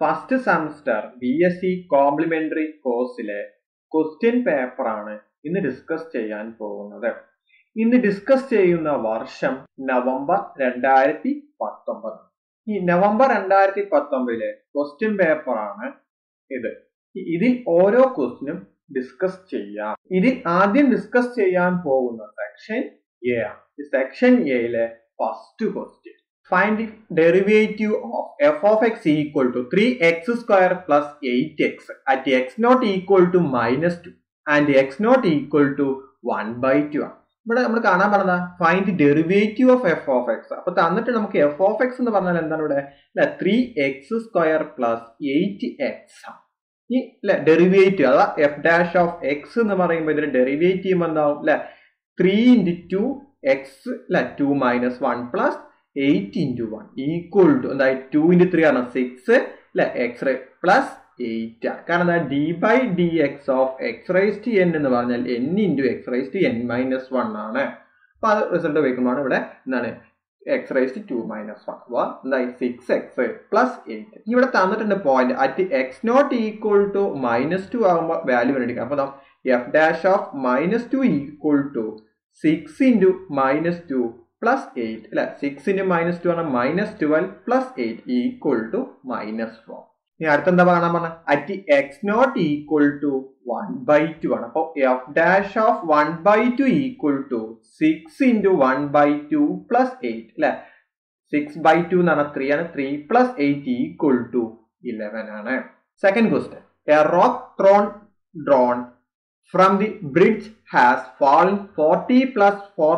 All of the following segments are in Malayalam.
First semester B S C complementary കോഴ്സിലെ ക്വസ്റ്റ്യൻ പേപ്പറാണ് ഇന്ന് ഡിസ്കസ് ചെയ്യാൻ പോകുന്നത് ഇന്ന് ഡിസ്കസ് ചെയ്യുന്ന വർഷം നവംബർ രണ്ടായിരത്തി പത്തൊമ്പത് ഈ നവംബർ രണ്ടായിരത്തി പത്തൊമ്പതിലെ ക്വസ്റ്റ്യൻ പേപ്പറാണ് ഇത് ഇതിൽ ഓരോ ക്വസ്റ്റിനും ഡിസ്കസ് ചെയ്യാം ഇതിൽ ആദ്യം ഡിസ്കസ് ചെയ്യാൻ പോകുന്ന സെക്ഷൻ എ ആണ് സെക്ഷൻ എയിലെ first question find the derivative of f of x equal to 3x square plus 8x at x not equal to minus 2 and x not equal to 1 by 2 ആണ് ഇവിടെ നമ്മൾ കാണാൻ പറഞ്ഞ find the derivative of f of x അപ്പൊ തന്നിട്ട് നമുക്ക് എഫ് ഓഫ് എക്സ് എന്ന് പറഞ്ഞാൽ എന്താണ് ഇവിടെ അല്ലെ three x square plus eight x ഈ അല്ലെ ഡെറിവേറ്റീവ് അതാ എഫ് ഡാഷ് ഓഫ് എക്സ് എന്ന് പറയുമ്പോൾ ഇതിന്റെ ഡെറിവേറ്റീവ് എന്താവും അല്ലെ ത്രീ ഇൻറ്റു ടു എക്സ് അല്ലെ two minus one plus eight into one equal to എന്തായി ടു ഇൻറ്റു ത്രീ ആണ് സിക്സ് അല്ലെ എക്സ് റേ പ്ലസ് എയ്റ്റ് ആണ് കാരണം എന്താ d by d x of x raise to n എന്ന് പറഞ്ഞാൽ n into x raise to n minus one ആണ് അപ്പൊ അത് റിസൾട്ട് വയ്ക്കുമ്പോഴാണ് ഇവിടെ എന്താണ് x raise to two minus one അപ്പോൾ എന്തായി സിക്സ് എക്സ് പ്ലസ് എയ്റ്റ് ഇവിടെ തന്നിട്ടുണ്ട് point at x not equal to minus two ആകുമ്പോൾ വാല്യൂ കണ്ടുപിടിക്കാം അപ്പോൾ f dash of minus two equal to six into minus two plus eight അല്ലെ സിക്സ് ഇൻറ്റു മൈനസ് ടു ആണ് minus twelve plus eight equal to minus four ഇനി അടുത്തെന്താ കാണാൻ പറഞ്ഞ at x not equal to one by two ആണ് അപ്പോൾ f dash of one by two equal to six into one by two plus eight അല്ലെ സിക്സ് ബൈ ടു എന്ന് പറഞ്ഞാൽ ത്രീ ആണ് three plus eight equal to eleven ആണ് second question a rock thrown drone from the bridge has fallen 40 plus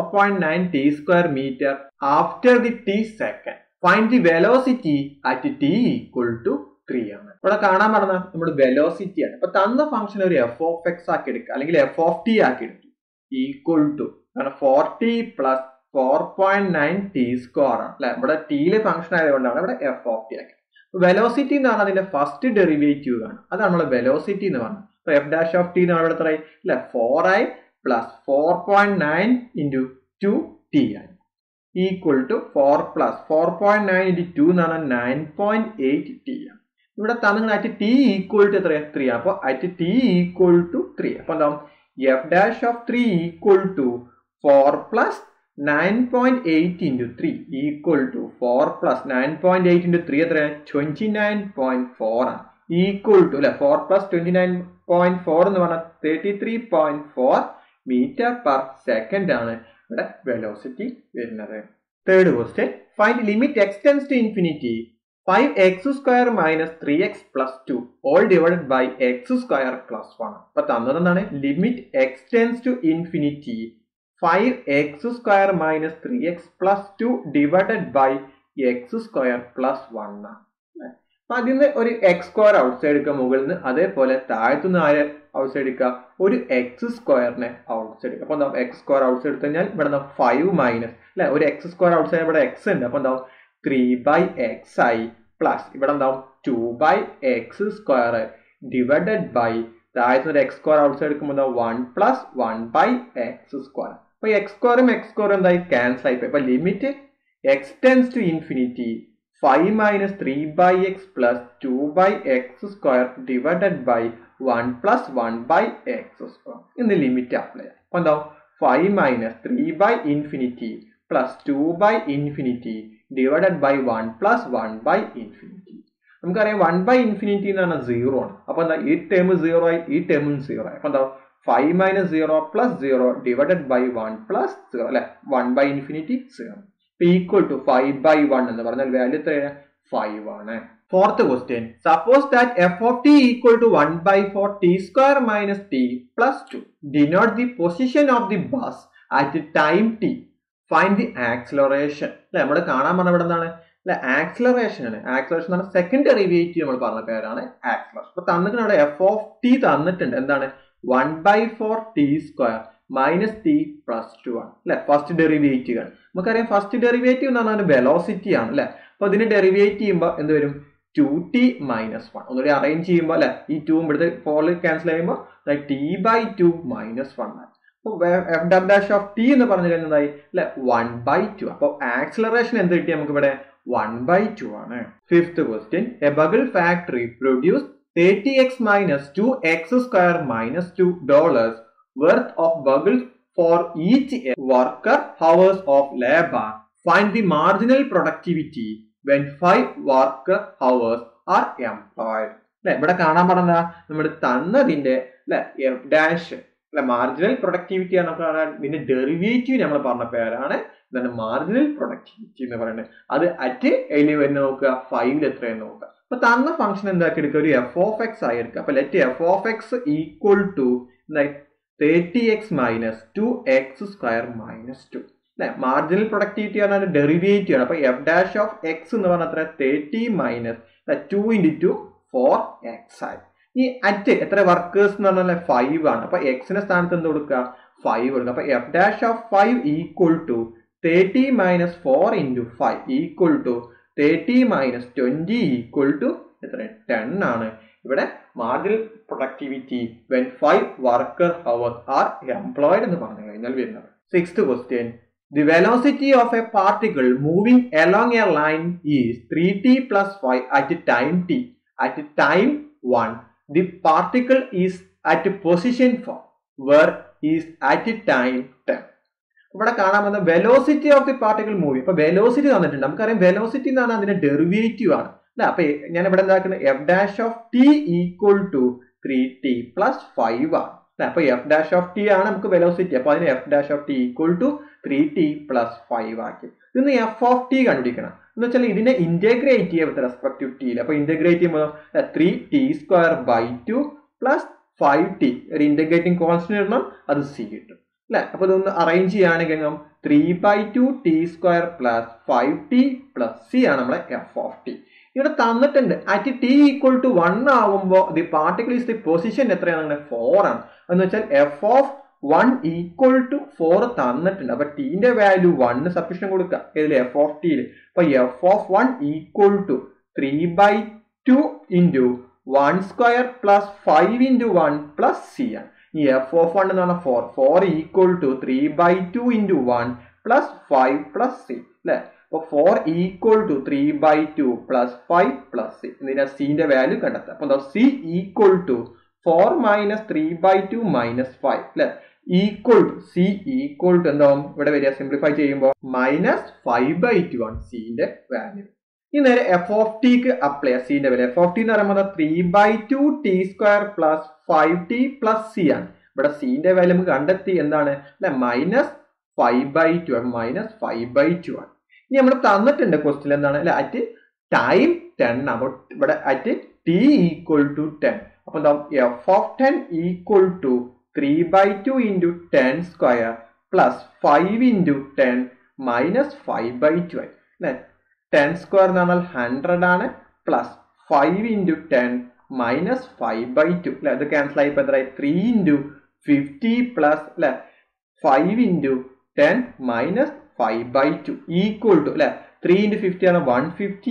4.9 t square meter after the t second. Find the velocity at t equal to 3 ആണ് ഇവിടെ കാണാൻ പറഞ്ഞ നമ്മുടെ വെലോസിറ്റി ആണ് അപ്പൊ തന്ന ഫംഗ്ഷൻ ഒരു എഫ് ഓഫ് എക്സ് ആക്കി എടുക്കുക അല്ലെങ്കിൽ എഫ് ഓഫ് ടി ആക്കി എടുക്കും ഈക്വൽ ടു കാരണം forty plus four point nine t square ആണ് അല്ലെ ഇവിടെ ടിയിലെ ഫംഗ്ഷൻ ആയതുകൊണ്ടാണ് ഇവിടെ എഫ് ഓഫ് ടി ആക്കി വെലോസിറ്റി എന്നാണ് അതിന്റെ ഫസ്റ്റ് ഡെറിവേറ്റീവ് ആണ് അതാണ് നമ്മുടെ വെലോസിറ്റി എന്ന് പറഞ്ഞത് അപ്പൊ എഫ് ഡാഷ് ഓഫ് ടി എന്ന് ഇവിടെ എത്ര അല്ലെ four I plus four point nine into two t ആയി equal to four plus four point nine into two എന്ന് പറഞ്ഞാൽ നയൻ പോയിന്റ് എയ്റ്റ് ടി ആണ് ഇവിടെ തന്നിങ്ങനെ അറ്റ് ടി ഈക്വൽ ടു എത്രയാണ് ത്രീ അപ്പൊ at t equal to three അപ്പൊ എന്താവും f dash of three equal to four plus nine point eight into three equal to four plus nine point eight into three എത്രയാണ് ട്വന്റി നയൻ പോയിന്റ് ഫോർ ആണ് ഈക്വൽ ടു അല്ലെ four plus twenty nine point four എന്ന് പറഞ്ഞാൽ thirty three point four metre per second ആണ് ഇവിടെ വെലോസിറ്റി വരുന്നത് third question find limit x tends to infinity five x square minus three x plus two all divided by x square plus one അപ്പൊ തന്നത് എന്താണ് limit x tends to infinity five x square minus three x plus two divided by x square plus one ആണ് അപ്പൊ അതിൽ നിന്ന് ഒരു എക്സ് സ്ക്വയർ ഔട്ട് സൈഡ് എടുക്കുക മുകളിൽ നിന്ന് അതേപോലെ താഴത്തുനിന്ന് ആര് ഔട്ട് സൈഡ് എടുക്കുക ഒരു എക്സ് സ്ക്വയറിനെ ഔട്ട് സൈഡ് എടുക്കുക അപ്പൊ എന്താ എക്സ് സ്ക്വയർ ഔട്ട് സൈഡ് എടുത്തു കഴിഞ്ഞാൽ ഇവിടെ എന്താ ഫൈവ് മൈനസ് അല്ലെ ഒരു എക്സ് സ്ക്വയർ ഔട്ട് സൈഡ് ഇവിടെ എക്സ് ഉണ്ട് അപ്പൊ എന്താവും three by x I plus ഇവിടെ എന്താവും two by x square divided by താഴത്തുനിന്ന് ഒരു എക്സ് സ്ക്വയർ ഔട്ട് സൈഡ് എടുക്കുമ്പോൾ എന്താ one plus one by x square അപ്പൊ എക്സ് സ്ക്വയറും എക്സ് സ്ക്വയറും എന്തായി ക്യാൻസൽ ആയിപ്പോയി അപ്പൊ limit x tends to infinity 5 minus 3 by x plus 2 by x square divided by 1 plus 1 by x square എന്ന് ലിമിറ്റ് അപ്ലൈ ചെയ്യാം അപ്പൊ എന്താവും five minus three by infinity plus two by infinity divided by one plus one by infinity നമുക്കറിയാം വൺ ബൈ ഇൻഫിനിറ്റി എന്ന് പറഞ്ഞാൽ സീറോ ആണ് അപ്പൊ എന്താ ഈ ടേം സീറോ ആയി ഈ ടേമും സീറോ ആയി അപ്പൊ എന്താ five minus zero plus zero divided by one plus zero അല്ലെ one by infinity zero equal to five by one എന്ന് പറഞ്ഞാൽ വാല്യൂ എത്രയാണ് ഫൈവ് ആണ് fourth question suppose that f of t equal to one by four t square minus t plus two denote the position of the bus at time t find the acceleration അല്ലെ നമ്മൾ കാണാൻ പറഞ്ഞ ഇവിടെ എന്താണ് അല്ലെ ആക്സിലറേഷൻ ആണ് ആക്സിലറേഷൻ എന്ന് പറഞ്ഞാൽ സെക്കൻഡ് ഡെറിവേറ്റീവ് നമ്മൾ പറഞ്ഞ പേരാണ് ആക്സിലറേഷൻ അപ്പൊ തന്നിട്ട് അവിടെ എഫ് ഓഫ് ടി തന്നിട്ടുണ്ട് എന്താണ് one by four t square minus t plus two ആണ് അല്ലെ ഫസ്റ്റ് ഡെറിവേറ്റീവ് ആണ് നമുക്കറിയാം ഫസ്റ്റ് ഡെറിവേറ്റീവ് എന്ന് പറഞ്ഞാൽ വെലോസിറ്റി ആണ് അല്ലെ അപ്പൊ ഇതിന് ഡെറിവേറ്റ് ചെയ്യുമ്പോൾ എന്ത് വരും ടു ടി മൈനസ് വൺ ഒന്നുകൂടി അറേഞ്ച് ചെയ്യുമ്പോൾ അല്ലെ ഈ ടു ഇവിടുത്തെ ഫോറിൽ ക്യാൻസൽ ചെയ്യുമ്പോൾ t by two minus one ആണ് f double dash of t എന്ന് പറഞ്ഞു കഴിഞ്ഞാൽ അല്ലെ വൺ ബൈ ടു അപ്പോൾ ആക്സിലറേഷൻ എന്ത് കിട്ടി നമുക്ക് ഇവിടെ വൺ ബൈ ടു ആണ് fifth question a bugle factory produce thirty x minus two x square minus two dollars worth of bugle for each worker hours of labour find the marginal productivity when five worker hours are employed അല്ലെ ഇവിടെ കാണാൻ പറഞ്ഞ നമ്മൾ തന്നതിന്റെ അല്ലെ എഫ് ഡാഷ് അല്ലെ മാർജിനൽ പ്രൊഡക്ടിവിറ്റി ആണ് നമുക്ക് ഇതിന്റെ ഡെറിവേറ്റീവ് നമ്മൾ പറഞ്ഞ പേരാണ് എന്താണ് മാർജിനൽ പ്രൊഡക്ടിവിറ്റി എന്ന് പറയുന്നത് അത് അറ്റ് എയിൽ വരുന്ന നോക്കുക ഫൈവിൽ എത്രയെന്ന് നോക്കുക അപ്പൊ തന്ന ഫംഗ്ഷൻ എന്താക്കി എടുക്കുക ഒരു എഫ് ഓഫ് എക്സ് ആയി എടുക്കുക അപ്പൊ let f of x equal to thirty x minus two x square minus two അല്ലെ മാർജിനൽ പ്രൊഡക്ടിവിറ്റി പറഞ്ഞാൽ ഡെറിവേറ്റീവ് ആണ് അപ്പൊ എഫ് ഡാഷ് ഓഫ് എക്സ് എന്ന് പറഞ്ഞാൽ എത്ര thirty minus two into two four x ആയി ഈ അറ്റ് എത്ര വർക്കേഴ്സ് എന്ന് പറഞ്ഞാൽ ഫൈവ് ആണ് അപ്പൊ എക്സിന്റെ സ്ഥാനത്ത് എന്ത് കൊടുക്കുക ഫൈവ് കൊടുക്കുക അപ്പൊ f dash of five equal to thirty minus four into five equal to thirty minus twenty equal to എത്ര ടെൻ ആണ് ഇവിടെ marginal productivity when five worker hours are employed എന്ന് പറഞ്ഞു കഴിഞ്ഞാൽ വരുന്നത് sixth question the velocity of a particle moving along a line is three t plus five at time t at time one the particle is at position four where is at time ten ഇവിടെ കാണാൻ വന്ന velocity of the particle moving അപ്പൊ വെലോസിറ്റി തന്നിട്ടുണ്ട് നമുക്കറിയാം വെലോസിറ്റി എന്ന് പറഞ്ഞാൽ അതിന്റെ ഡെറിവേറ്റീവ് ആണ് അല്ലെ അപ്പൊ ഞാൻ ഇവിടെ എന്താക്കുന്നത് f dash of t equal to three t plus five ആണ് അല്ലെ അപ്പൊ എഫ് ഡാഷ് ഓഫ് ടി ആണ് നമുക്ക് വെലോസിറ്റി അപ്പൊ അതിന് f dash of t equal to three t plus five ആക്കി ഇന്ന് എഫ് ഓഫ് ടി കണ്ടുപിടിക്കണം എന്ന് വെച്ചാൽ ഇതിനെ ഇന്റഗ്രേറ്റ് ചെയ്യാം വിത്ത് റെസ്പെക്ട് ടു ടിയിൽ അപ്പൊ ഇന്റഗ്രേറ്റ് ചെയ്യുമ്പോൾ three t square by two plus five t ഒരു ഇന്റഗ്രേറ്റിംഗ് കോൺസ്റ്റന്റ് ഇടണം അത് സി കിട്ടും അല്ലെ അപ്പൊ ഇതൊന്ന് അറേഞ്ച് ചെയ്യുകയാണെങ്കിൽ three by two t square plus five t plus c ആണ് നമ്മളെ എഫ് ഓഫ് ടി ഇവിടെ തന്നിട്ടുണ്ട് at t equal to one ആവുമ്പോൾ the particle is the position എത്രയാണ് ഫോർ ആണ് എന്ന് വെച്ചാൽ f of one equal to four തന്നിട്ടുണ്ട് അപ്പൊ ടീന്റെ വാല്യൂ വണ്ണ് സഫീഷ്യൻ കൊടുക്കുക ഇതിൽ എഫ് ഓഫ് ടിയിൽ അപ്പൊ f of one equal to three by two into one square plus five into one plus c ആണ് ഈ എഫ് ഓഫ് വൺ എന്ന് പറഞ്ഞാൽ four four equal to three by two into one plus five plus c അല്ലെ അപ്പൊ four equal to three by two plus five plus c ഇതിന്റെ സിന്റെ വാല്യൂ കണ്ടെത്താം അപ്പൊ എന്താ c equal to four minus three by two minus five അല്ലെ equal to c equal to എന്താവും ഇവിടെ വരിക സിംപ്ലിഫൈ ചെയ്യുമ്പോൾ മൈനസ് ഫൈവ് ബൈ ടു ആണ് സിന്റെ വാല്യൂ ഈ നേരെ എഫ് ഓഫ് ടിക്ക് അപ്ലൈ ചെയ്യാം സിന്റെ വില എഫ് ഓഫ് ടി എന്ന് പറയുമ്പോൾ three by two t square plus five t plus c ആണ് ഇവിടെ സിന്റെ വാല്യൂ നമുക്ക് കണ്ടെത്തി എന്താണ് അല്ലെ minus five by two minus five by two ആണ് ഇനി നമ്മൾ തന്നിട്ടുണ്ട് ക്വസ്റ്റ്യൻ എന്താണ് അല്ലെ അറ്റ് ടൈം ടെൻ അപ്പോൾ ഇവിടെ at t equal to ten അപ്പൊ എന്താ f of ten equal to three by two into ten square plus five into ten minus five by two ആയി അല്ലെ ടെൻ സ്ക്വയർ എന്ന് പറഞ്ഞാൽ ഹൺഡ്രഡ് ആണ് plus five into ten minus five by two അല്ലെ അത് ക്യാൻസൽ ആയിപ്പോ എത്രയായി ത്രീ ഇൻറ്റു ഫിഫ്റ്റി പ്ലസ് അല്ലെ five into ten minus five by two equal to അല്ലെ ത്രീ ഇൻറ്റു ഫിഫ്റ്റി ആണ് one fifty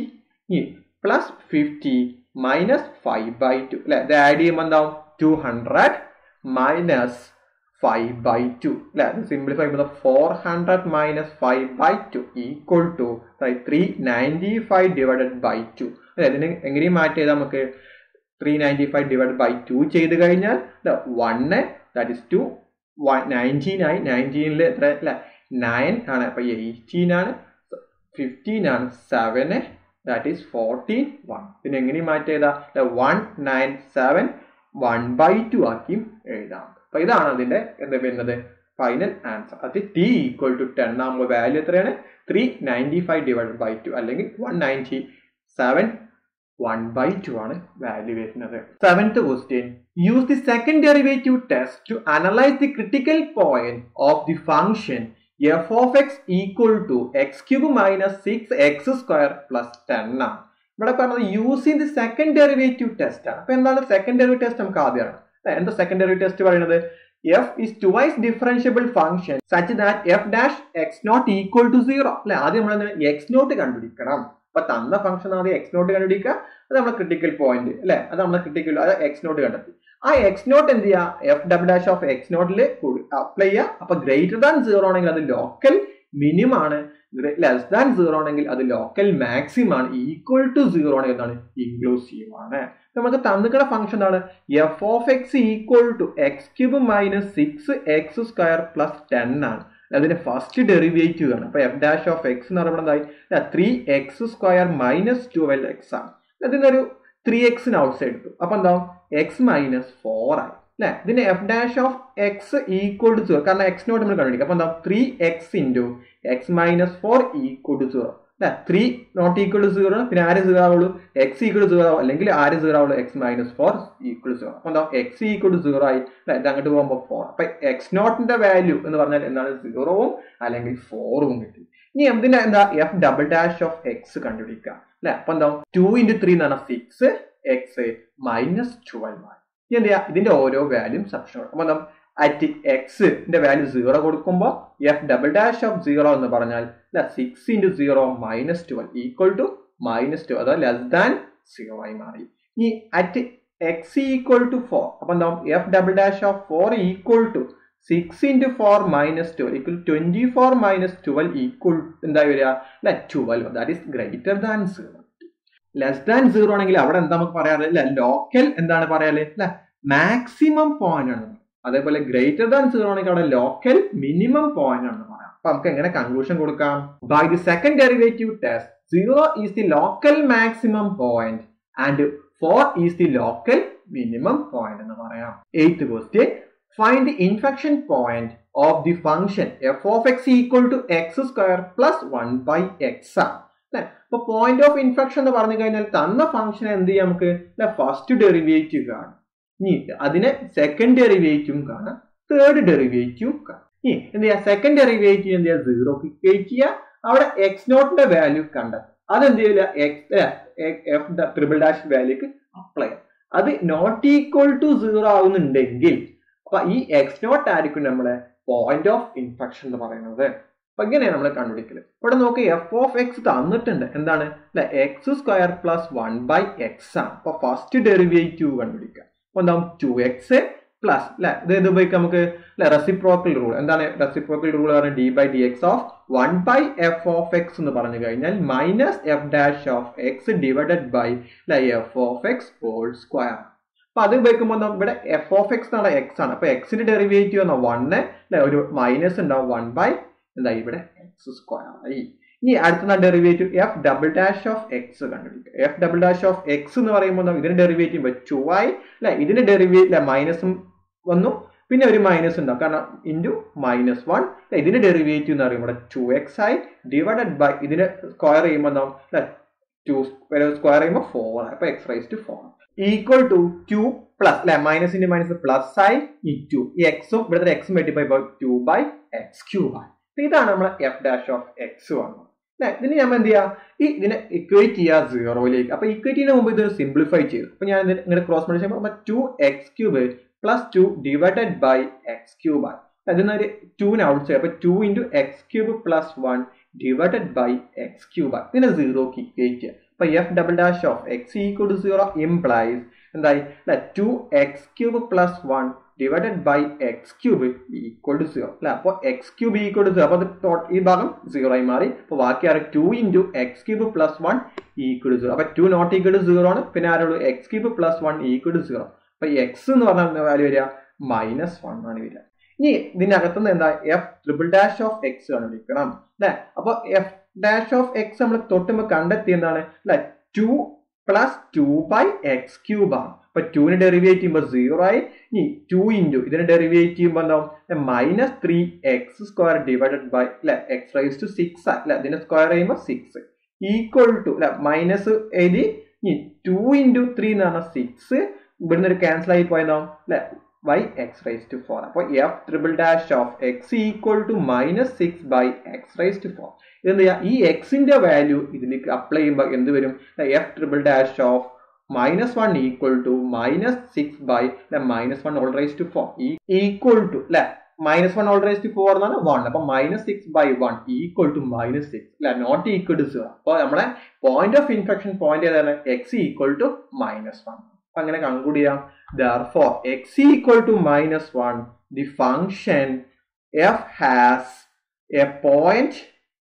plus fifty minus five by two അല്ലെ ഇത് ആഡ് ചെയ്യുമ്പോൾ എന്താവും two hundred minus five by two അല്ലെ അത് സിംപ്ലിഫൈ ചെയ്യുമ്പോൾ four hundred minus five by two equal to three ninety five divided by two അല്ലെ ഇതിന് എങ്ങനെയും മാറ്റി ചെയ്താൽ നമുക്ക് three ninety five divide by two ചെയ്ത് കഴിഞ്ഞാൽ one that is two nineteen ആയി നയൻറ്റീനിൽ എത്ര അല്ലെ നയൻ ആണ് അപ്പൊ എയ്റ്റീൻ ആണ് ഫിഫ്റ്റീൻ ആണ് seven that is fourteen one പിന്നെ എങ്ങനെയും മാറ്റി ചെയ്താൽ one nine seven one by two ആക്കിയും എഴുതാം അപ്പൊ ഇതാണ് അതിന്റെ എന്താ വരുന്നത് ഫൈനൽ ആൻസർ അത് ടി ഈക്വൽ ടു ടെൻ ആകുമ്പോൾ വാല്യൂ എത്രയാണ് three ninety five divide by two അല്ലെങ്കിൽ one ninety seven one by two ആണ് വാല്യൂ വരുന്നത് seventh question use the second derivative test to analyse the critical point of the function f of x equal to x cube minus six x square plus ten ആണ് ഇവിടെ പറഞ്ഞത് using the second derivative test ആണ് അപ്പൊ എന്താണ് സെക്കൻഡ് ഡെറിവേറ്റീവ് ടെസ്റ്റ് നമുക്ക് ആദ്യമാണ് എന്താ സെക്കൻഡ് ഡെറിവേറ്റീവ് ടെസ്റ്റ് പറയുന്നത് f is twice differentiable function such that f dash x not equal to zero അല്ലെ ആദ്യം നമ്മൾ എക്സ് നോട്ട് കണ്ടുപിടിക്കണം അപ്പൊ തന്ന ഫംഗ്ഷൻ ആദ്യം എക്സ് നോട്ട് കണ്ടുപിടിക്കുക അത് നമ്മുടെ ക്രിട്ടിക്കൽ പോയിന്റ് അല്ലെ അത് നമ്മുടെ ക്രിട്ടിക്കൽ അത് എക്സ് നോട്ട് കണ്ടെത്തി ആ എക്സ് നോട്ട് എന്ത് ചെയ്യുക f double dash of x നോട്ടിൽ അപ്ലൈ ചെയ്യുക അപ്പൊ ഗ്രേറ്റർ ദാൻ സീറോ ആണെങ്കിൽ അത് ലോക്കൽ മിനിമം ആണ് ലെസ് ദാൻ സീറോ ആണെങ്കിൽ അത് ലോക്കൽ മാക്സിമം ആണ് ഈക്വൽ ടു സീറോ ആണെങ്കിൽ എന്താണ് ഇൻക്ലൂസീവ് ആണ് നമുക്ക് തന്നിക്കുന്ന ഫംഗ്ഷൻ ആണ് f of x equal to x cube minus six x square plus ten ആണ് അതിന്റെ ഫസ്റ്റ് ഡെറിവേറ്റീവ് ആണ് അപ്പൊ എഫ് ഡാഷ് ഓഫ് എക്സ് എന്ന് പറയുമ്പോൾ എന്തായി three x square minus twelve x ആണ് അതിനൊരു ത്രീ എക്സിന് ഔട്ട് സൈഡ് കിട്ടും അപ്പൊ എന്താവും എക്സ് മൈനസ് ഫോർ ആയി അല്ലെ ഇതിന്റെ f dash of x equal to zero കാരണം എക്സ് നോട്ട് നമ്മൾ കണ്ടുപിടിക്കും അപ്പൊ എന്താ three x into x minus four equal to zero അല്ലെ three not equal to zero പിന്നെ ആര് സീറോ ആവുള്ളൂ എക്സ് ഈക്വൽ ടു സീറോ അല്ലെങ്കിൽ ആര് സീറോ ആവുള്ളൂ x minus four equal to zero അപ്പൊ എന്താ എക്സ് ഈക്വൽ ടു സീറോ ആയി അല്ലെ ഇത് അങ്ങോട്ട് പോകുമ്പോൾ ഫോർ അപ്പൊ എക്സ് നോട്ടിന്റെ വാല്യൂ എന്ന് പറഞ്ഞാൽ എന്താണ് സീറോവും അല്ലെങ്കിൽ ഫോറും കിട്ടി ഇനി എന്തിനാ എന്താ f double dash of x കണ്ടുപിടിക്കുക അല്ലെ അപ്പൊ എന്താ ടു ഇൻറ്റു ത്രീ എന്ന് പറഞ്ഞാൽ സിക്സ് എക്സ് മൈനസ് ട്വൽവ് ആയി ഇനി എന്ത് ചെയ്യാ ഇതിന്റെ ഓരോ വാല്യൂം സബ്സ്റ്റിറ്റ്യൂട്ട് അപ്പൊ എന്താ അറ്റ് എക്സിന്റെ വാല്യൂ സീറോ കൊടുക്കുമ്പോൾ f double dash of zero എന്ന് പറഞ്ഞാൽ six into zero minus twelve equal to minus two അതായത് ലെസ് ദാൻ സീറോ ആയി മാറി ഇനി at x equal to four അപ്പൊ എന്താവും f double dash of four equal to six into four minus twelve equal twenty four minus twelve equal എന്താ വരിക അല്ലെ twelve that is greater than zero less than zero ആണെങ്കിൽ അവിടെ എന്താ നമുക്ക് പറയാറ് അല്ലെ ലോക്കൽ എന്താണ് പറയാല് അല്ലെ മാക്സിമം പോയിന്റ് ആണ് അതേപോലെ ഗ്രേറ്റർ ദാൻ സീറോ ആണെങ്കിൽ അവിടെ ലോക്കൽ മിനിമം പോയിന്റ് ആണെന്ന് പറയാം അപ്പൊ നമുക്ക് എങ്ങനെ കൺക്ലൂഷൻ കൊടുക്കാം by the second derivative test zero is the local maximum point and four is the local minimum point എന്ന് പറയാം eighth question find the infection point of the function f of x equal to x square plus one by x ആണ് അല്ലെ അപ്പൊ പോയിന്റ് ഓഫ് ഇൻഫെക്ഷൻ എന്ന് പറഞ്ഞു കഴിഞ്ഞാൽ തന്ന ഫംഗ്ഷൻ എന്ത് ചെയ്യാം നമുക്ക് ഫസ്റ്റ് ഡെറിവേറ്റീവ് കാണാം ഇനി അതിനെ സെക്കൻഡ് ഡെറിവേറ്റീവും കാണാം തേർഡ് ഡെറിവേറ്റീവും കാണാം ഇനി എന്ത് ചെയ്യാം സെക്കൻഡ് ഡെറിവേറ്റീവ് എന്ത് ചെയ്യുക സീറോ ക്ലിക്ക് ചെയ്യുക അവിടെ എക്സ് നോട്ടിന്റെ വാല്യൂ കണ്ടെത്തും അതെന്ത് ചെയ്യില്ല എക്സ് എഫ് ട്രിപ്പിൾ ഡാഷ് വാല്യൂക്ക് അപ്ലൈ ചെയ്യാം അത് നോട്ട് ഈക്വൽ ടു സീറോ ആവുന്നുണ്ടെങ്കിൽ അപ്പൊ ഈ എക്സ് നോട്ട് ആയിരിക്കും നമ്മുടെ പോയിന്റ് ഓഫ് ഇൻഫെക്ഷൻ എന്ന് പറയുന്നത് അപ്പൊ ഇങ്ങനെയാണ് നമ്മൾ കണ്ടുപിടിക്കല് ഇവിടെ നോക്കി എഫ് ഓഫ് എക്സ് തന്നിട്ടുണ്ട് എന്താണ് അല്ലെ x square plus one by x ആണ് അപ്പൊ ഫസ്റ്റ് ഡെറിവേറ്റീവ് കണ്ടുപിടിക്കുക അപ്പൊ എന്താവും ടു എക്സ് പ്ലസ് അല്ലെ ഇത് ഇത് ഉപയോഗിക്കാം നമുക്ക് അല്ലെ റെസിപ്രോക്കൽ റൂൾ എന്താണ് റെസിപ്രോക്കൽ റൂൾ പറഞ്ഞാൽ d by d x of one by f of x എന്ന് പറഞ്ഞു കഴിഞ്ഞാൽ minus f dash of x divided by അല്ലെ f of x whole square അപ്പൊ അത് ഉപയോഗിക്കുമ്പോൾ ഇവിടെ എഫ് ഓഫ് എക്സ് എന്നാണ് എക്സ് ആണ് അപ്പൊ എക്സിന്റെ ഡെറിവേറ്റീവ് എന്ന വണ്ണ് അല്ലെ ഒരു മൈനസ് ഉണ്ടാവും വൺ ബൈ എന്താ ഇവിടെ എക്സ് സ്ക്വയർ ആയി ഇനി അടുത്ത derivative f double dash of x കണ്ടുപിടിക്കുക f double dash of x എന്ന് പറയുമ്പോൾ ഇതിന്റെ ഡെറിവേറ്റീവ് ടു ആയി അല്ലെ ഇതിന്റെ ഡെറിവേറ്റീവ് മൈനസും വന്നു പിന്നെ ഒരു മൈനസ് ഉണ്ടാവും കാരണം ഇൻറ്റു മൈനസ് വൺ ഇതിന്റെ ഡെറിവേറ്റീവ് എന്ന് പറയുമ്പോൾ ടു എക്സ് ആയി ഡിവൈഡഡ് ബൈ ഇതിനെ സ്ക്വയർ ചെയ്യുമ്പോൾ എന്താവും ടു സ്ക്വയർ ചെയ്യുമ്പോൾ ഫോർ അപ്പൊ x raise to four equal to two plus അല്ലെ മൈനസിന്റെ മൈനസ് പ്ലസ് ആയി ഈ ടു ഈ എക്സും ഇവിടുത്തെ എക്സും വെട്ടിപ്പോയി ടു ബൈ എക്സ് ക്യൂബ് ആയി ഇതാണ് നമ്മൾ എഫ് ഡാഷ് ഓഫ് എക്സ് വന്നത് അല്ലെ ഇതിന് നമ്മൾ എന്ത് ചെയ്യാം ഈ ഇതിനെ ഇക്വേറ്റ് ചെയ്യുക സീറോയിലേക്ക് അപ്പൊ ഇക്വേറ്റിന് മുമ്പ് ഇത് സിംപ്ലിഫൈ ചെയ്തു അപ്പൊ ഞാൻ ഇങ്ങനെ ക്രോസ് മൾട്ടിപ്ലൈ ചെയ്യുമ്പോൾ two x cube plus two divided by x cube ആയി അതിനൊരു ടൂന് ഔട്ട് സൈഡ് അപ്പൊ two into x cube plus one divided by x cube ആയി ഇതിനെ സീറോക്ക് ഇക്വേറ്റ് ചെയ്യുക അപ്പൊ f double dash of x equal to zero implies എന്തായി two x cube plus one divided by x cube equal to zero അല്ലെ അപ്പോൾ x cube equal to zero അപ്പോൾ അത് ഈ ഭാഗം സീറോ ആയി മാറി അപ്പോൾ ബാക്കി ആറ് two into x cube plus one equal to zero അപ്പോൾ two not equal to zero ആണ് പിന്നെ ആരോട് x cube plus one equal to zero അപ്പോൾ എക്സ് എന്ന് പറഞ്ഞാൽ വാല്യൂ വരിക മൈനസ് വൺ ആണ് വരിക ഇനി ഇതിനകത്തുനിന്ന് എന്താ f triple dash of x കണ്ടുപിടിക്കണം അല്ലെ അപ്പോൾ എഫ് ഡാഷ് ഓഫ് എക്സ് നമ്മൾ തൊട്ടുമ്പോൾ കണ്ടെത്തി എന്താണ് അല്ലെ two plus two by x cube ആണ് അപ്പൊ ടുവിന് ഡെറിവേറ്റ് ചെയ്യുമ്പോൾ സീറോ ആയി ഇനി ടു ഇൻറ്റു ഇതിന് ഡെറിവേറ്റ് ചെയ്യുമ്പോൾ എന്താവും minus three x square divided by അല്ലെ എക്സ് റൈസ് ടു സിക്സ് അല്ലെ ഇതിനെ സ്ക്വയർ ചെയ്യുമ്പോൾ സിക്സ് ഈക്വൽ ടു അല്ലെ മൈനസ് എഴുതി ഇനി ടു ഇൻറ്റു ത്രീ എന്ന് പറഞ്ഞാൽ സിക്സ് ഇവിടുന്ന് ഒരു ക്യാൻസൽ ആയി പോയതാവും അല്ലെ by x raise to four അപ്പോൾ f triple dash of x equal to minus six by x raise to four എന്ത് ചെയ്യാം ഈ എക്സിന്റെ വാല്യൂ ഇതിലേക്ക് അപ്ലൈ ചെയ്യുമ്പോൾ എന്ത് വരും f triple dash of minus one equal to minus six by minus one whole raise to four equal to അല്ലെ minus one whole raise to four എന്നാണ് വൺ അപ്പൊ minus six by one equal to minus six അല്ലെ നോട്ട് ഈക്വൽ ടു സീറോ അപ്പോൾ നമ്മുടെ പോയിന്റ് ഓഫ് ഇൻഫെക്ഷൻ പോയിന്റ് ഏതാണ് x equal to minus one അപ്പൊ അങ്ങനെ കൺക്ലൂഡ് ചെയ്യാം therefore x equal to minus 1 the function f has a point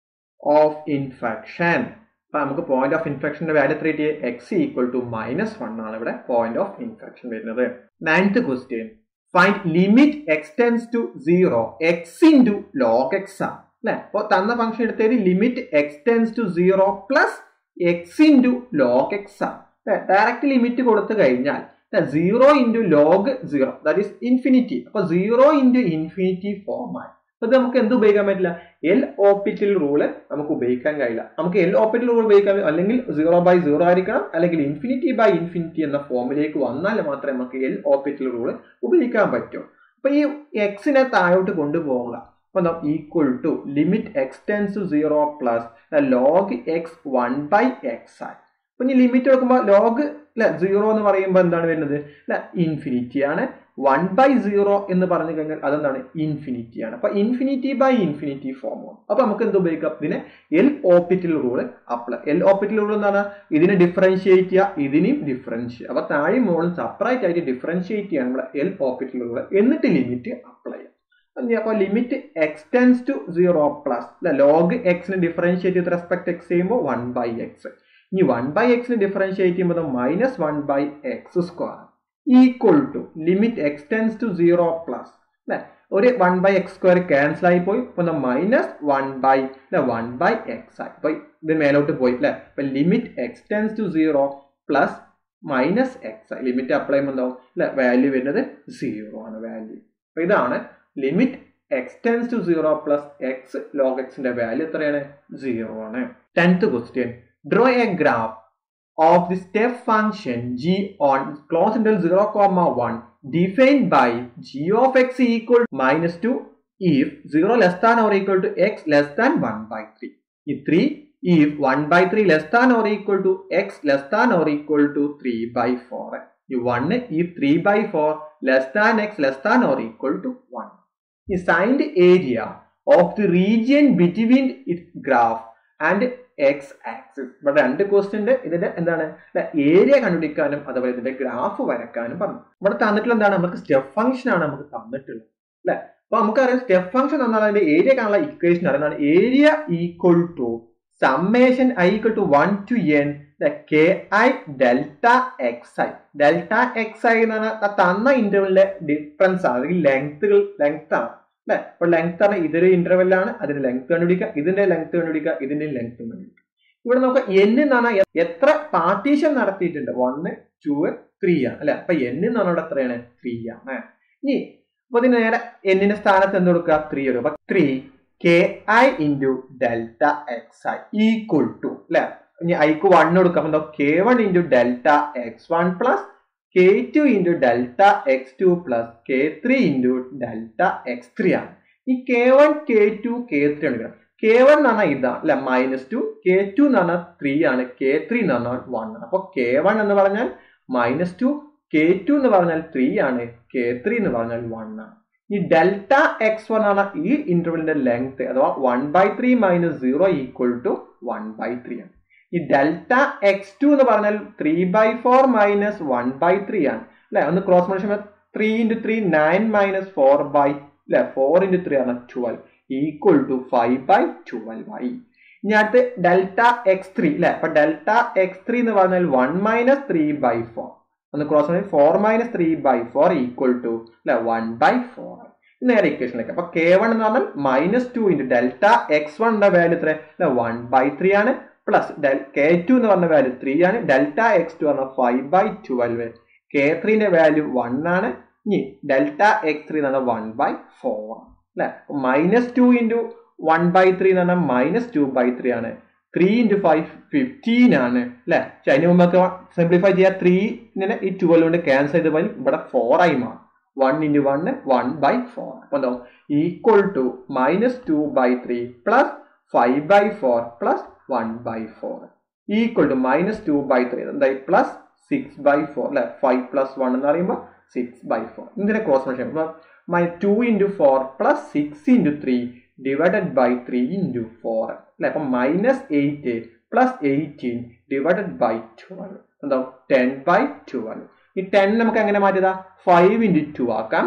of inflection അപ്പൊ നമുക്ക് പോയിന്റ് ഓഫ് ഇൻഫെക്ഷന്റെ വാല്യൂ എത്ര കിട്ടിയ x equal to minus one ആണ് ഇവിടെ പോയിന്റ് ഓഫ് ഇൻഫെക്ഷൻ വരുന്നത് ninth question find limit x tends to zero x into log x ആണ് അല്ലെ അപ്പൊ തന്ന ഫംഗ്ഷൻ എടുത്തത് limit x tends to zero plus x into log x ആണ് ഡയറക്റ്റ് ലിമിറ്റ് കൊടുത്തു കഴിഞ്ഞാൽ zero into log zero that is infinity അപ്പൊ സീറോ ഇൻറ്റു ഇൻഫിനിറ്റി ഫോമായി അപ്പൊ ഇത് നമുക്ക് എന്ത് ഉപയോഗിക്കാൻ പറ്റില്ല എൽ ഓപ്പിറ്റൽ റൂള് നമുക്ക് ഉപയോഗിക്കാൻ കഴിയില്ല നമുക്ക് എൽ ഓപ്പിറ്റൽ റൂൾ ഉപയോഗിക്കാൻ അല്ലെങ്കിൽ സീറോ ബൈ സീറോ ആയിരിക്കണം അല്ലെങ്കിൽ ഇൻഫിനിറ്റി ബൈ ഇൻഫിനിറ്റി എന്ന ഫോമിലേക്ക് വന്നാൽ മാത്രമേ നമുക്ക് എൽ ഓപ്പിറ്റൽ റൂള് ഉപയോഗിക്കാൻ പറ്റൂ അപ്പൊ ഈ എക്സിനെ താഴോട്ട് കൊണ്ടുപോകുക അപ്പൊ equal to limit x tends to zero plus log x one by x ആയി അപ്പൊ ഇനി ലിമിറ്റ് നോക്കുമ്പോൾ ലോഗ് അല്ലെ സീറോ എന്ന് പറയുമ്പോൾ എന്താണ് വരുന്നത് അല്ലെ ഇൻഫിനിറ്റി ആണ് വൺ ബൈ സീറോ എന്ന് പറഞ്ഞു കഴിഞ്ഞാൽ അതെന്താണ് ഇൻഫിനിറ്റി ആണ് അപ്പൊ ഇൻഫിനിറ്റി ബൈ ഇൻഫിനിറ്റി ഫോം അപ്പൊ നമുക്ക് എന്ത് ഉപയോഗിക്കാം ഇതിനെ L'Hopital rule apply L'Hopital rule എന്താണ് ഇതിനെ ഡിഫറൻഷിയേറ്റ് ചെയ്യുക ഇതിനെയും ഡിഫറൻഷിയേറ്റ് അപ്പൊ താഴെ മോളും സെപ്പറേറ്റ് ആയിട്ട് ഡിഫറൻഷിയേറ്റ് ചെയ്യാൻ നമ്മുടെ എൽ ഓപ്പിറ്റൽ റൂള് എന്നിട്ട് ലിമിറ്റ് അപ്ലൈ ചെയ്യാം അപ്പൊ limit x tends to zero plus log എക്സിന് ഡിഫറൻഷിയേറ്റ് ചെയ്ത് റെസ്പെക്ട് എക്സ് ചെയ്യുമ്പോൾ വൺ ബൈ എക്സ് ഇനി വൺ ബൈ എക്സിന് ഡിഫറൻഷിയേറ്റ് ചെയ്യുമ്പോൾ minus one by x square equal to limit x tends to zero plus അല്ലെ ഒരു one by x square cancel ആയി പോയി അപ്പൊ മൈനസ് വൺ ബൈ അല്ലെ വൺ ബൈ എക്സ് ആയി അപ്പൊ ഇത് മേലോട്ട് പോയി അല്ലെ അപ്പൊ limit x tends to zero plus minus x ആയി ലിമിറ്റ് അപ്ലൈ ചെയ്യുമ്പോൾ എന്താവും അല്ലെ വാല്യൂ വരുന്നത് സീറോ ആണ് വാല്യൂ അപ്പൊ ഇതാണ് limit x tends to zero plus x log എക്സിന്റെ വാല്യൂ എത്രയാണ് സീറോ ആണ് tenth question draw a graph of the step function g on closed interval 0 comma 1 defined by g of x equal to minus 2 if 0 less than or equal to x less than 1 by 3 if 3 if 1 by 3 less than or equal to x less than or equal to 3 by 4 if 1 if 3 by 4 less than x less than or equal to 1 the signed area of the region between its graph and x axis ഇവിടെ രണ്ട് ക്വസ്റ്റ്യൻ്റെ ഇതിന്റെ എന്താണ് ഏരിയ കണ്ടുപിടിക്കാനും അതുപോലെ ഇതിന്റെ ഗ്രാഫ് വരക്കാനും പറഞ്ഞു ഇവിടെ തന്നിട്ടുള്ള എന്താണ് നമുക്ക് സ്റ്റെപ്പ് ഫംഗ്ഷൻ ആണ് നമുക്ക് തന്നിട്ടുള്ളത് അല്ലെ അപ്പൊ നമുക്കറിയാം സ്റ്റെപ്പ് ഫംഗ്ഷൻ എന്നാൽ അതിന്റെ ഏരിയ കാണാനുള്ള ഇക്വേഷൻ അറിയുന്നതാണ് area equal to summation i equal to one to n k i delta x i delta x i എന്ന് പറഞ്ഞാൽ തന്ന ഇന്റർവെലിന്റെ ഡിഫറൻസ് ആണ് അല്ലെങ്കിൽ ലെങ്ത്തുകൾ ലെങ്ത് ആണ് അല്ലെ അപ്പൊ ലെങ്ത് ആണ് ഇതൊരു ഇന്റർവെൽ ആണ് അതിന്റെ ലെങ്ത് കണ്ടുപിടിക്കുക ഇതിന്റെ ലെങ്ത് കണ്ടുപിടിക്കുക ഇതിന്റെ ലെങ്ത് കണ്ടുപിടിക്കുക ഇവിടെ നമുക്ക് എൻ എന്ന് പറഞ്ഞാൽ എത്ര പാർട്ടീഷൻ നടത്തിയിട്ടുണ്ട് വണ് ടു ത്രീ ആണ് അല്ലെ അപ്പൊ എൻ എന്ന് പറഞ്ഞാൽ ഇവിടെ എത്രയാണ് ത്രീ ആണ് ഇനി അപ്പൊ ഇതിന് നേരെ എന്നിന്റെ സ്ഥാനത്ത് എന്ത് കൊടുക്കുക ത്രീ വരും അപ്പൊ three k i into delta x i equal to അല്ലെ ഇനി ഐക്ക് വൺ കൊടുക്കാം എന്തോ k one into delta x one plus k two into delta x two plus k three into delta x three ആണ് ഈ k one k two k three എടുക്കണം കെ വൺ എന്ന് പറഞ്ഞാൽ ഇതാണ് അല്ലെ മൈനസ് ടു കെ ടു എന്ന് പറഞ്ഞാൽ ത്രീ ആണ് കെ ത്രീ എന്ന് പറഞ്ഞാൽ വൺ ആണ് അപ്പൊ കെ വൺ എന്ന് പറഞ്ഞാൽ മൈനസ് ടു കെ ടു എന്ന് പറഞ്ഞാൽ ത്രീ ആണ് കെ ത്രീ എന്ന് പറഞ്ഞാൽ വൺ ആണ് ഈ ഡെൽറ്റ എക്സ് വൺ ആണ് ഈ ഇന്റർവെലിന്റെ ലെങ്ത് അഥവാ one by three minus zero equal to one by three ആണ് ഈ ഡെൽറ്റ എക്സ് ടു എന്ന് പറഞ്ഞാൽ three by four minus one by three ആണ് അല്ലെ ഒന്ന് ക്രോസ് മനുഷ്യ three into three nine minus four by അല്ലെ ഫോർ ഇൻറ്റു ത്രീ ആണ് twelve equal to five by twelve ആയി ഇനി അടുത്ത് ഡെൽറ്റ എക്സ് ത്രീ അല്ലെ അപ്പൊ ഡെൽറ്റ എക്സ് ത്രീ എന്ന് പറഞ്ഞാൽ one minus three by four ഒന്ന് cross four minus three by four equal to അല്ലെ വൺ ബൈ ഫോർ നേരെ ഇക്വേഷനിലേക്ക് അപ്പൊ കെ വൺ എന്ന് പറഞ്ഞാൽ minus two into delta x വണ്ണിന്റെ വാല്യൂ എത്ര അല്ലെ വൺ ബൈ ത്രീ ആണ് പ്ലസ് കെ ടു എന്ന് പറഞ്ഞ വാല്യൂ ത്രീ ആണ് ഡെൽറ്റ എക്സ് ടു പറഞ്ഞ ഫൈവ് ബൈ ട്വൽവ് കെ ത്രീന്റെ വാല്യൂ വൺ ആണ് ഇനി ഡെൽറ്റ എക്സ് ത്രീ എന്ന് പറഞ്ഞാൽ വൺ ബൈ ഫോർ ആണ് അല്ലെ minus two into one by three എന്ന് പറഞ്ഞാൽ മൈനസ് ടു ബൈ ത്രീ ആണ് ത്രീ ഇൻറ്റു ഫൈവ് ഫിഫ്റ്റീൻ ആണ് അല്ലെ പക്ഷെ അതിന് മുമ്പ് സിംപ്ലിഫൈ ചെയ്യാം ത്രീ ഇങ്ങനെ ഈ ട്വൽവ് കൊണ്ട് ക്യാൻസൽ ചെയ്ത് പോയി ഇവിടെ ഫോർ ആയി മാറും one into one one by four അപ്പൊ എന്താ equal to minus two by three plus five by four plus one by four equal to minus two by three എന്തായി പ്ലസ് സിക്സ് ബൈ ഫോർ അല്ലെ ഫൈവ് പ്ലസ് വൺ എന്ന് പറയുമ്പോൾ സിക്സ് ബൈ ഫോർ ഇതിന്റെ ക്രോസ് മനുഷ്യൻ മൈ two into four plus six into three divided by three into four അല്ലെ അപ്പൊ minus eight plus eighteen divided by twelve എന്താ ടെൻ ബൈ ട്വൽവ് ഈ ടെൻ നമുക്ക് എങ്ങനെ മാറ്റിയതാ ഫൈവ് ഇൻറ്റു ടു ആക്കാം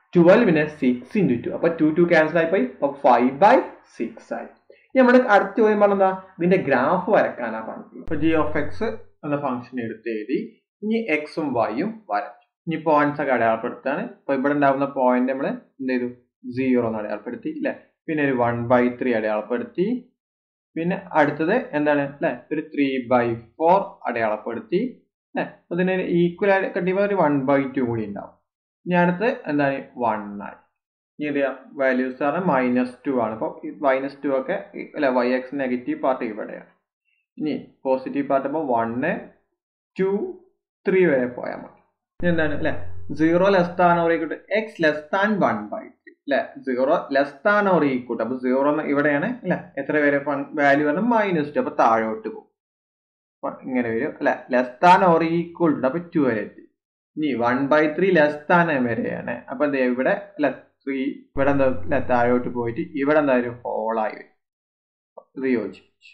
ട്വൽവിന് സിക്സ് ഇൻറ്റു ടു അപ്പൊ ടു ടു ക്യാൻസൽ ആയി പോയി അപ്പൊ ഫൈവ് ബൈ സിക്സ് ആയി ഇനി നമ്മൾ അടുത്ത ചോദ്യം പറഞ്ഞാ ഇതിന്റെ ഗ്രാഫ് വരക്കാനാ പറഞ്ഞത് അപ്പൊ ജി ഓഫ് എക്സ് എന്ന ഫംഗ്ഷൻ എടുത്ത് എഴുതി ഇനി എക്സും വൈയും വരച്ചു ഇനി പോയിന്റ്സ് ഒക്കെ അടയാളപ്പെടുത്താണ് അപ്പൊ ഇവിടെ ഉണ്ടാവുന്ന പോയിന്റ് നമ്മൾ എന്ത് ചെയ്തു സീറോ എന്ന് അടയാളപ്പെടുത്തി അല്ലെ പിന്നെ ഒരു വൺ ബൈ ത്രീ അടയാളപ്പെടുത്തി പിന്നെ അടുത്തത് എന്താണ് അല്ലെ ഒരു ത്രീ ബൈ ഫോർ അടയാളപ്പെടുത്തി അല്ലെ അതിന് ഈക്വൽ കട്ടിപ്പോ ഒരു വൺ ബൈ ടു കൂടി ഉണ്ടാവും ഇനി അടുത്ത് എന്താണ് വൺ ആയി ഇനി ഇത് വാല്യൂസ് ആണ് മൈനസ് ടു ആണ് അപ്പോൾ മൈനസ് ടു ഒക്കെ അല്ലെ വൈ എക്സ് നെഗറ്റീവ് പാർട്ട് ഇവിടെയാണ് ഇനി പോസിറ്റീവ് പാർട്ട് അപ്പോൾ വണ്ണ് ടു ത്രീ വരെ പോയാൽ മതി ഇനി എന്താണ് അല്ലെ zero less than or equal x less than one by three അല്ലെ zero less than or equal അപ്പൊ സീറോ ഇവിടെയാണ് അല്ലെ എത്ര വരെ വാല്യൂ പറഞ്ഞാൽ മൈനസ് ടു അപ്പൊ താഴോട്ട് പോകും അപ്പൊ ഇങ്ങനെ വരും അല്ലെ less than or equal to അപ്പൊ ടു വരെ എത്തി ഇനി വൺ ബൈ ത്രീ ലെസ് താൻ വരെയാണ് അപ്പൊ എന്താ ഇവിടെ അല്ലെ ത്രീ ഇവിടെ എന്താ അല്ലെ താഴോട്ട് പോയിട്ട് ഇവിടെ എന്താ ഒരു ഹോളായി വരും ഇത് യോജിപ്പിച്ചു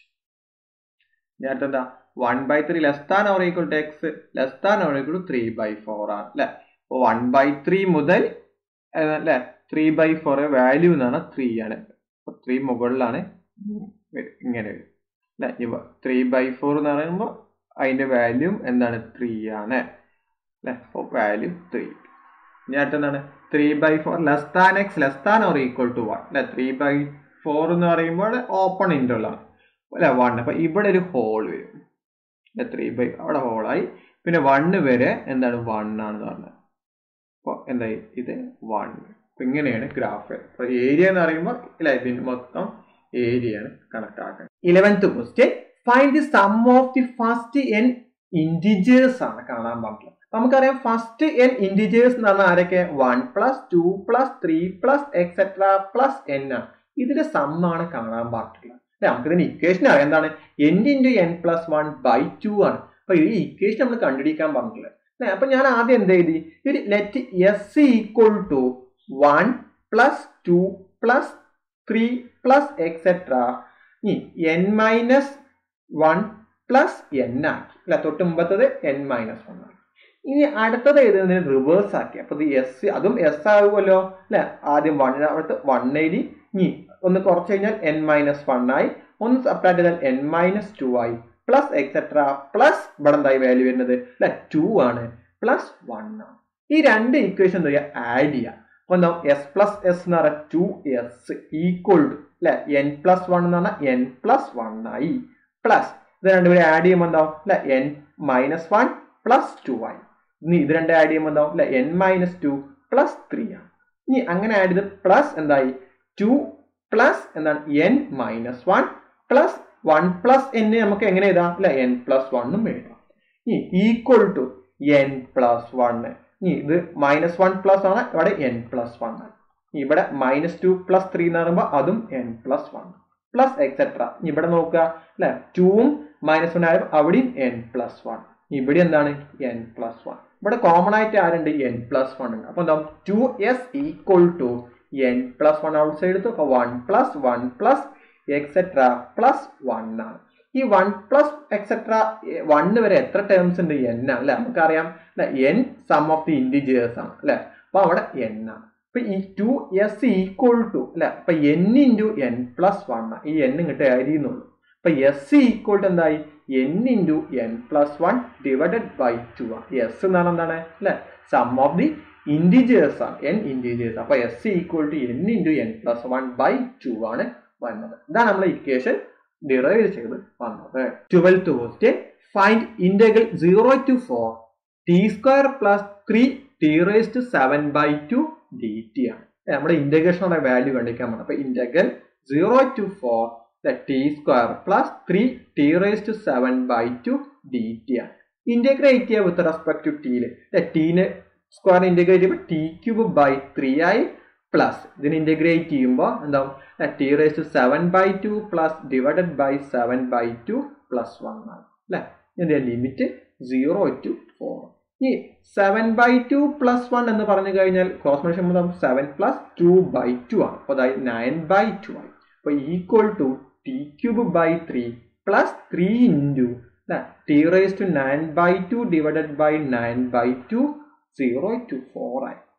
ഇനി അടുത്തെന്താ one by three less than or equal to x less than or equal to three by four ആണ് അല്ലെ അപ്പൊ വൺ ബൈ ത്രീ മുതൽ അല്ലെ ത്രീ ബൈ ഫോർ വാല്യൂ എന്നാണ് ത്രീ ആണ് അപ്പൊ ത്രീ മുകളിലാണ് ഇങ്ങനെ വരും അല്ലെ ത്രീ ബൈ ഫോർ എന്ന് പറയുമ്പോൾ അതിന്റെ വാല്യൂ എന്താണ് ത്രീ ആണ് അല്ലെ അപ്പോൾ വാല്യൂ ത്രീ ഇനി അടുത്തെന്താണ് three by four less than x less than or equal to one അല്ലെ ത്രീ ബൈ ഫോർ എന്ന് പറയുമ്പോൾ ഓപ്പൺ ഇൻ്റർവൽ ആണ് അല്ലെ വൺ അപ്പൊ ഇവിടെ ഒരു ഹോൾ വരും ത്രീ ബൈ അവിടെ ഹോളായി പിന്നെ വണ്ണ് വരെ എന്താണ് വൺ ആണെന്ന് പറഞ്ഞത് അപ്പോൾ എന്തായി ഇത് വൺ അപ്പൊ ഇങ്ങനെയാണ് ഗ്രാഫ് അപ്പൊ ഏരിയ എന്ന് പറയുമ്പോൾ അല്ലെ ഇതിന് മൊത്തം ഏരിയ ആണ് കണക്കാക്കുന്നത് eleventh question find the sum of the first n integers ആണ് കാണാൻ പറഞ്ഞിട്ടുള്ളത് നമുക്കറിയാം ഫസ്റ്റ് എൻ ഇൻഡിജേഴ്സ് എന്ന് പറഞ്ഞാൽ ആരൊക്കെ one plus two plus three plus etcetera plus n ആണ് ഇതിന്റെ സമ്മാണ് കാണാൻ പറഞ്ഞിട്ടുള്ളത് നമുക്ക് ഇതിന്റെ ഇക്വേഷൻ അറിയാം എന്താണ് n into n plus one by two ആണ് അപ്പൊ ഈ ഇക്വേഷൻ നമ്മൾ കണ്ടുപിടിക്കാൻ പറഞ്ഞിട്ടുള്ളത് അപ്പൊ ഞാൻ ആദ്യം എന്ത് എഴുതി ഒരു let s equal to one plus two plus three plus etcetera ഇനി n minus one plus n ആക്കി അല്ല തൊട്ട് മുമ്പത്തത് എൻ മൈനസ് വൺ ആക്കി ഇനി അടുത്തത് എഴുതുന്നതിന് റിവേഴ്സ് ആക്കി അപ്പൊ ഇത് എസ് അതും എസ് ആകുമല്ലോ അല്ലെ ആദ്യം വൺ അടുത്ത് വൺ എഴുതി ഇനി ഒന്ന് കുറച്ച് കഴിഞ്ഞാൽ എൻ മൈനസ് വൺ ആയി ഒന്ന് സബ്ട്രാക്ട് ചെയ്താൽ എൻ മൈനസ് ടു ആയി പ്ലസ് എക്സെട്ര പ്ലസ് ഇവിടെ എന്തായി വാല്യൂ വരുന്നത് അല്ലെ ടു ആണ് പ്ലസ് വൺ ആണ് ഈ രണ്ട് ഇക്വേഷൻ എന്താ ചെയ്യുക ആഡ് ചെയ്യുക അപ്പൊ എന്താ എസ് പ്ലസ് എസ് എന്ന് പറഞ്ഞാൽ ടു എസ് ഈക്വൽ ടു അല്ലെ എൻ പ്ലസ് വൺ എന്ന് പറഞ്ഞാൽ എൻ പ്ലസ് വൺ ആയി പ്ലസ് ഇത് രണ്ടുപേരും ആഡ് ചെയ്യുമ്പോൾ എന്താവും അല്ലെ n minus one plus two ആയി ഇനി ഇത് രണ്ട് ആഡ് ചെയ്യുമ്പോൾ എന്താവും അല്ലെ n minus two plus three ആണ് ഇനി അങ്ങനെ ആഡ് ചെയ്ത് പ്ലസ് എന്തായി ടു പ്ലസ് എന്താണ് n minus one plus one plus n നമുക്ക് എങ്ങനെ എഴുതാം അല്ലെ എൻ പ്ലസ് വണ്ണും എഴുതാം ഇനി equal to n plus one ഇനി ഇത് മൈനസ് വൺ പ്ലസ് ആണ് ഇവിടെ എൻ പ്ലസ് വൺ ആണ് ഇവിടെ മൈനസ് ടു പ്ലസ് ത്രീ എന്ന് പറയുമ്പോൾ അതും n plus one plus etcetera ഇവിടെ നോക്കുക അല്ലെ ടൂവും മൈനസ് വൺ ആയപ്പോൾ അവിടെയും എൻ പ്ലസ് വൺ ഇവിടെ എന്താണ് എൻ പ്ലസ് വൺ ഇവിടെ കോമൺ ആയിട്ട് ആരുണ്ട് എൻ പ്ലസ് വൺ ഉണ്ട് അപ്പൊ എന്താ two s equal to n plus one outside എടുത്തു അപ്പൊ one plus one plus etcetera plus one ആണ് ഈ വൺ പ്ലസ് എക്സെട്ര വണ്ണ് വരെ എത്ര ടേംസ് ഉണ്ട് എൻ ആണ് അല്ലെ നമുക്കറിയാം അല്ലെ n sum of the integers ആണ് അല്ലെ അപ്പൊ അവിടെ എൻ ആണ് അപ്പൊ ഈ ടു എസ് ഈക്വൽ ടു അല്ലെ അപ്പൊ n into n plus one ഈ എൻ ഇങ്ങോട്ട് ആഡ് ചെയ്യുന്നുള്ളൂ അപ്പൊ എസ് ഈക്വൽ ടു എന്തായി n into n plus one divided by two ആണ് എസ് എന്നാണ് എന്താണ് അല്ലെ സം ഓഫ് ദി ഇൻഡിജേഴ്സ് ആണ് എൻ ഇൻഡിജേഴ്സ് അപ്പൊ s equal to n into n plus one by two ആണ് വന്നത് ഇതാണ് നമ്മളെ ഇക്വേഷൻ ഡിറൈവ് ചെയ്ത് വന്നത് twelfth question find integral zero to four t square plus three t raise to seven by two d t ആണ് നമ്മുടെ ഇന്റഗ്രേഷനുള്ള വാല്യൂ കണ്ടിരിക്കാൻ പറ്റും അപ്പൊ integral zero to four t square plus three t raise to seven by two d t ആണ് ഇന്റഗ്രേറ്റ് ചെയ്യുക വിത്ത് റെസ്പെക്ട് ടു ടീല് ടീന് സ്ക്വയർ ഇന്റഗ്രേറ്റ് ചെയ്യുമ്പോൾ ടി ക്യൂബ് ബൈ ത്രീ ആയി പ്ലസ് ഇതിന് ഇന്റഗ്രേറ്റ് ചെയ്യുമ്പോൾ എന്താവും t raise to seven by two plus divided by seven by two plus one ആണ് അല്ലെ ഇതിന്റെ ലിമിറ്റ് സീറോ ടു ഫോർ ഈ seven by two plus one എന്ന് പറഞ്ഞു കഴിഞ്ഞാൽ ക്രോസ് മനുഷ്യൻ seven plus two by two ആണ് അപ്പോൾ അതായത് നയൻ ബൈ ടു ആയി അപ്പോൾ equal to t cube by three plus three into t raise to nine by two divided by nine by two zero to four ആയി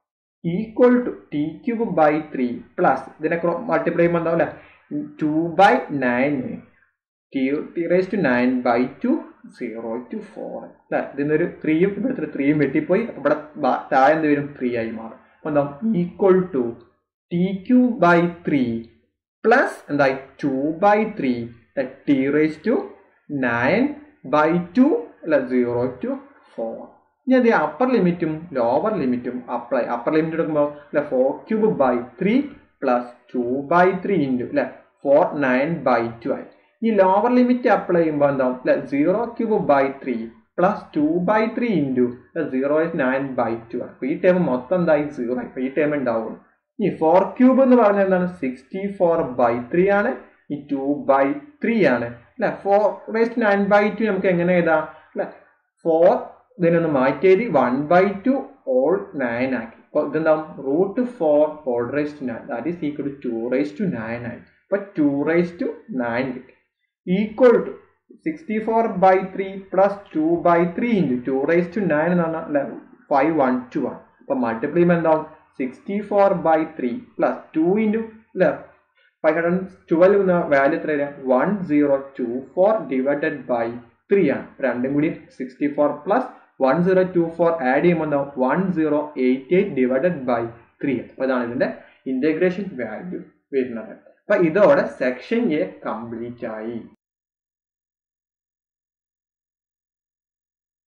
equal to t cube by three plus ഇതിനെ മൾട്ടിപ്ലൈ ചെയ്യുമ്പോൾ എന്താവും അല്ലെ two by nine t t raise to nine by two zero to four അല്ലെ ഇതിന്നൊരു ത്രീയും ഇവിടുത്തെ ത്രീയും വെട്ടിപ്പോയി ഇവിടെ താഴെ എന്ത് വരും ത്രീ ആയി മാറും അപ്പൊ എന്താ equal to t cube by three plus എന്തായി two by three t raise to nine by two അല്ല സീറോ ടു ഫോർ ഇനി അത് അപ്പർ ലിമിറ്റും ലോവർ ലിമിറ്റും അപ്ലൈ അപ്പർ ലിമിറ്റ് എടുക്കുമ്പോൾ അല്ലെ four cube by three plus two by three into അല്ലെ ഫോർ നയൻ ബൈ ടു ആയി ഈ ലോവർ ലിമിറ്റ് അപ്ലൈ ചെയ്യുമ്പോൾ എന്താവും അല്ലെ zero cube by three plus two by three into zero nine by two ആണ് അപ്പോൾ ഈ ടേം മൊത്തം എന്തായി സീറോ ആയി ഈ ടേം ഉണ്ടാവും ഈ ഫോർ ക്യൂബ് എന്ന് പറഞ്ഞാൽ എന്താണ് സിക്സ്റ്റി ഫോർ ബൈ ത്രീ ആണ് ഈ ടു ബൈ ത്രീ ആണ് അല്ലെ ഫോർ റേസ്റ്റ് നയൻ ബൈ ടു നമുക്ക് എങ്ങനെ എഴുതാം അല്ലെ ഫോർ ഇതിനൊന്ന് മാറ്റി എഴുതി one by two whole nine ആക്കി അപ്പോൾ ഇതെന്താവും root four whole raise to nine that is equal to two raise to nine ആയി അപ്പൊ ടു റേസ് ടു നയൻ കിട്ടി equal to sixty four by three plus two by three into two raise to nine എന്ന് പറഞ്ഞാൽ അല്ലെ ഫൈവ് വൺ ടു ആണ് അപ്പൊ മൾട്ടിപ്ലൈ ചെയ്യുമ്പോൾ എന്താവും sixty four by three plus two into അല്ലെ ഫൈവ് ഹൺഡ്രഡ് ട്വൽവ് എന്ന വാല്യൂ എത്ര വരിക one zero to four divided by three ആണ് രണ്ടും കൂടി sixty four plus one zero to four add ചെയ്യുമ്പോൾ എന്താവും one zero eight eight divided by three അപ്പോൾ ഇതാണ് ഇതിന്റെ ഇന്റഗ്രേഷൻ വാല്യൂ വരുന്നത് അപ്പൊ ഇതോടെ സെക്ഷൻ എ കംപ്ലീറ്റ് ആയി